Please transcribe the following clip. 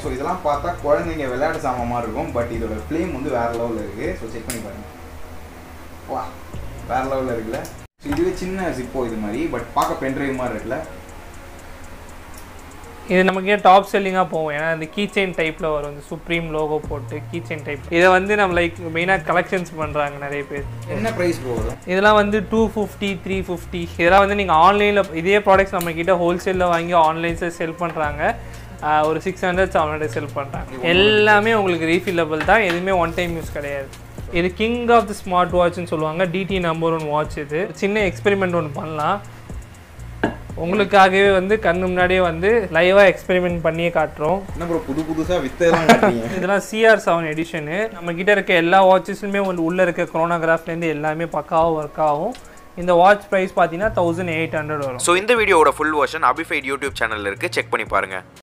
so இதெல்லாம் பார்த்தா குழந்தைங்க விளையாட சாமான் மாதிரி இருக்கும் பட் இதோட ஃப்ளேம் வந்து வேற லெவலில் இருக்குது ஸோ செக் பண்ணி பாருங்க வா வேற லெவலில் இருக்குல்ல ஸோ இதுவே சின்ன சிப்போ இது மாதிரி பட் பார்க்க பென்ட்ரைவ் மாதிரி இருக்குல்ல இது நமக்கே டாப் செல்லிங்காக போகும் ஏன்னா இந்த கீ செயின் டைப்பில் வரும் இந்த சுப்ரீம் லோகோ போட்டு கீ செயின் டைப் இதை வந்து நம்ம லைக் மெயினாக கலெக்ஷன்ஸ் பண்ணுறாங்க நிறைய பேர் என்ன ப்ரைஸ் வரும் இதெல்லாம் வந்து டூ ஃபிஃப்டி த்ரீ ஃபிஃப்டி இதெல்லாம் வந்து நீங்கள் ஆன்லைனில் இதே ப்ராடக்ட்ஸ் நம்ம கிட்ட ஹோல்சேலில் வாங்கி ஆன்லைன்ஸில் செல் பண்ணுறாங்க ஒரு six hundred seven hundred sell பண்ணுறாங்க எல்லாமே உங்களுக்கு ரீஃபில்லபிள் தான் எதுவுமே ஒன் டைம் யூஸ் கிடையாது இது கிங் ஆஃப் தி ஸ்மார்ட் வாட்ச்னு சொல்லுவாங்க டிடி நம்பர் ஒன் வாட்ச் இது சின்ன எக்ஸ்பெரிமெண்ட் ஒன்று பண்ணலாம் உங்களுக்காகவே வந்து கண்ணு முன்னாடியே வந்து லைவாக எக்ஸ்பெரிமெண்ட் பண்ணியே காட்டுறோம் என்ன ப்ரோ புது புதுசாக வித்தெல்லாம் காட்டுறீங்க இதெல்லாம் சிஆர் செவன் எடிஷனு நம்ம கிட்ட இருக்க எல்லா வாட்சஸுமே வந்து உள்ளே இருக்க chronograph-ல-இருந்து எல்லாமே பக்காவாக ஒர்க் ஆகும் இந்த வாட்ச் ப்ரைஸ் பார்த்தீங்கன்னா தௌசண்ட் எயிட் ஹண்ட்ரட் வரும் ஸோ இந்த வீடியோவோட ஃபுல் வெர்ஷன் அபிஃபைட் யூடியூப் சேனல்ல இருக்கு செக் பண்ணி பாருங்க